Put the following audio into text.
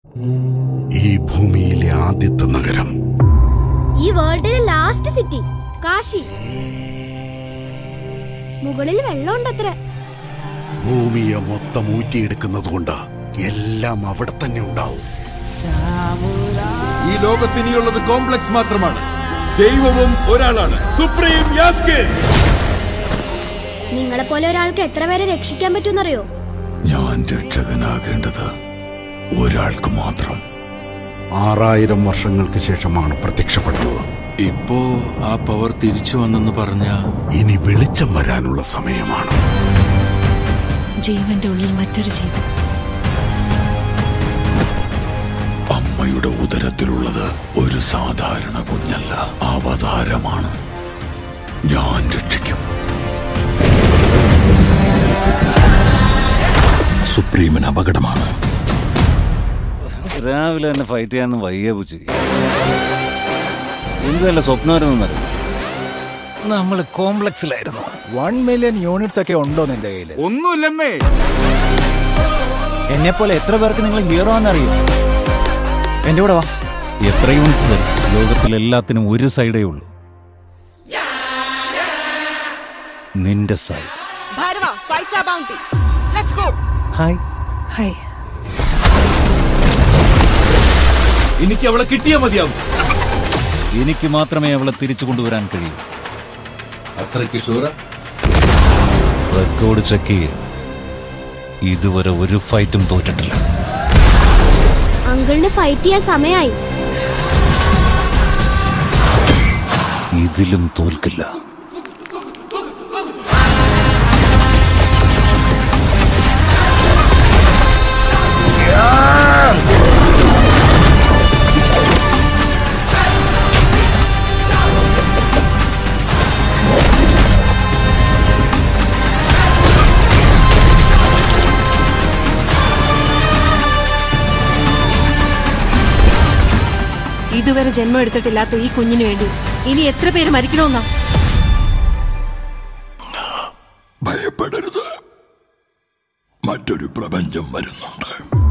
ഈ ഭൂമിയിലെ ആദ്യത്തെ നഗരം ഈ വേൾഡിലെ ലാസ്റ്റ് സിറ്റി കാശി മുകളിൽ വെള്ളമുണ്ടത്ര ഭൂമിയെ മൊത്തം ഊറ്റിയെടുക്കുന്നത് കൊണ്ട് എല്ലാം അവിടെ തന്നെ ഉണ്ടാവും ഈ ലോകത്തിനിയുള്ളത് കോംപ്ലക്സ് മാത്രമാണ് ദൈവവും ഒരാളാണ് സുപ്രീം യാസ്കിൻ നിങ്ങളെ പോലെ ഒരാൾക്ക് എത്ര പേരെ രക്ഷിക്കാൻ പറ്റുമെന്നറിയോ ഞാൻ രക്ഷകനാകേണ്ടത് ഒരാൾക്ക് മാത്രം ആറായിരം വർഷങ്ങൾക്ക് ശേഷമാണ് പ്രത്യക്ഷപ്പെടുന്നത് ഇപ്പോ ആ പവർ തിരിച്ചു വന്നെന്ന് പറഞ്ഞ ഇനി വെളിച്ചം വരാനുള്ള സമയമാണ് ജീവന്റെ ഉള്ളിൽ മറ്റൊരു ജീവൻ അമ്മയുടെ ഉദരത്തിലുള്ളത് ഒരു സാധാരണ കുഞ്ഞല്ല അവതാരമാണ് ഞാൻ രക്ഷിക്കും സുപ്രീമിന് അപകടമാണ് രാവിലെ തന്നെ ഫൈറ്റ് ചെയ്യാന്ന് വയ്യ പൂച്ചി എന്തുവല്ല സ്വപ്നമായിരുന്നറിയോ നമ്മൾ കോംപ്ലക്സിലായിരുന്നു വൺ മില്യൺ യൂണിറ്റ്സ് ഒക്കെ ഉണ്ടോ നിന്റെ കയ്യിൽ ഒന്നുമില്ലെന്നേ എന്നെ പോലെ എത്ര പേർക്ക് നിങ്ങൾ ഹീറോ ആണെന്നറിയോ എന്റെ കൂടെ വാ എത്ര യൂണിറ്റ്സ് തരും ലോകത്തിൽ എല്ലാത്തിനും ഒരു സൈഡേ ഉള്ളൂ നിന്റെ side Bharava, five star bounty. Let's go. Hi hi എനിക്ക് അവളെ കിട്ടിയാ മതിയാവും എനിക്ക് മാത്രമേ അവളെ തിരിച്ചു കൊണ്ടുവരാൻ കഴിയൂ അത്രയ്ക്ക് ഷൂറ റെക്കോർഡ് ചെക്ക് ചെയ്യുക ഇതുവരെ ഒരു ഫൈറ്റും തോറ്റിട്ടില്ല അങ്കിളിന് ഫൈറ്റ് ചെയ്യാൻ സമയമായി ഇതിലും തോൽക്കില്ല ഇതുവരെ ജന്മം എടുത്തിട്ടില്ലാത്ത ഈ കുഞ്ഞിന് വേണ്ടി ഇനി എത്ര പേര് മരിക്കണമെന്നാ ഭയപ്പെടരുത് മറ്റൊരു പ്രപഞ്ചം വരുന്നുണ്ട്